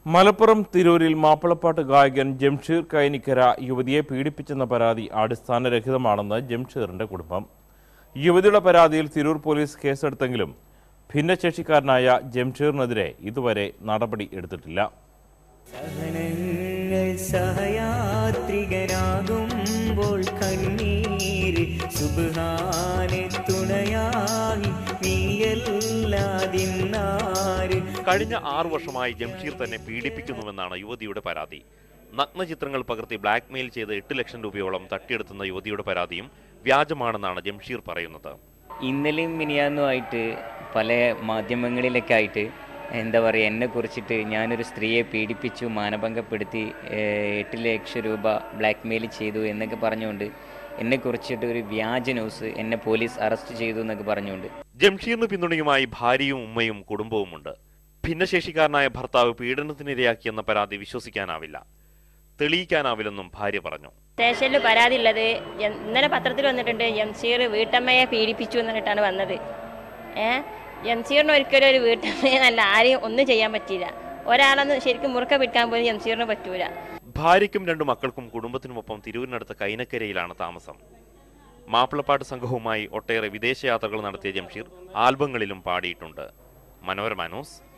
മലപ്പുറം തിരൂരിൽ മാപ്പിളപ്പാട്ട് ഗായകൻ ജംഷീർ കൈനിക്കര യുവതിയെ പീഡിപ്പിച്ചെന്ന പരാതി അടിസ്ഥാനരഹിതമാണെന്ന് ജംഷീറിന്റെ കുടുംബം യുവതിയുടെ പരാതിയിൽ തിരൂർ പോലീസ് കേസെടുത്തെങ്കിലും ഭിന്നശേഷിക്കാരനായ ജംഷീറിനെതിരെ ഇതുവരെ നടപടി എടുത്തിട്ടില്ല സഹനങ്ങൾ സഹയാത്രികരാകുമ്പോൾ കണ്ണീര് സുബാനെ തുണയായി നീയല്ലാതിന്നാര് കഴിഞ്ഞ ആറു വർഷമായി ജംഷീർ തന്നെ പീഡിപ്പിക്കുന്നുവെന്നാണ് യുവതിയുടെ പരാതി നഗ്നചിത്രങ്ങൾ പകർത്തി ബ്ലാക്ക്മെയിൽ ചെയ്ത് എട്ട് ലക്ഷം രൂപയോളം തട്ടിയെടുത്തുന്ന യുവതിയുടെ പരാതിയും വ്യാജമാണെന്നാണ് ജംഷീർ പറയുന്നത് ഇന്നലെയും മിനിയാന്നുമായിട്ട് പല മാധ്യമങ്ങളിലൊക്കെ ആയിട്ട് എന്താ പറയുക എന്നെ കുറിച്ചിട്ട് ഞാനൊരു സ്ത്രീയെ പീഡിപ്പിച്ചു മാനഭംഗപ്പെടുത്തി ഏഹ്, എട്ട് ലക്ഷം രൂപ ബ്ലാക്ക് മെയിൽ ചെയ്തു എന്നൊക്കെ പറഞ്ഞുകൊണ്ട് എന്നെ കുറിച്ചിട്ട് ഒരു വ്യാജ ന്യൂസ് എന്നെ പോലീസ് അറസ്റ്റ് ചെയ്തു എന്നൊക്കെ പറഞ്ഞുകൊണ്ട് ജംഷീറിന് പിന്തുണയുമായി ഭാര്യയും ഉമ്മയും കുടുംബവുമുണ്ട് ഭിന്നശേഷിക്കാരനായ ഭർത്താവ് പീഡനത്തിനിരയാക്കിയെന്ന പരാതി വിശ്വസിക്കാനാവില്ല തെളിയിക്കാനാവില്ലെന്നും ഭാര്യ പറഞ്ഞു സ്റ്റേഷനിൽ പരാതി ഉള്ളത് എം- ഇന്നലെ പത്രത്തിൽ വന്നിട്ടുണ്ട് എംസീർ വീട്ടമ്മയെ പീഡിപ്പിച്ചു എന്ന് പറഞ്ഞിട്ടാണ് വന്നത് ഏ എംസീറിന് ഒരിക്കലും ഒരു വീട്ടമ്മയെ നല്ല ആരെയും ഒന്നും ചെയ്യാൻ പറ്റിയില്ല ഒരാളൊന്നും ശരിക്കും മുറുക്ക പിടിക്കാൻ പോലും എംസീറിന് പറ്റൂല ഭാര്യയ്ക്കും രണ്ടു മക്കൾക്കും കുടുംബത്തിനുമൊപ്പം തിരൂരിനടുത്ത കൈനക്കരയിലാണ് താമസം മാപ്പിളപ്പാട്ട് സംഘവുമായി ഒട്ടേറെ വിദേശയാത്രകൾ നടത്തിയ ജംഷീർ ആൽബങ്ങളിലും പാടിയിട്ടുണ്ട് മനോരമ ന്യൂസ്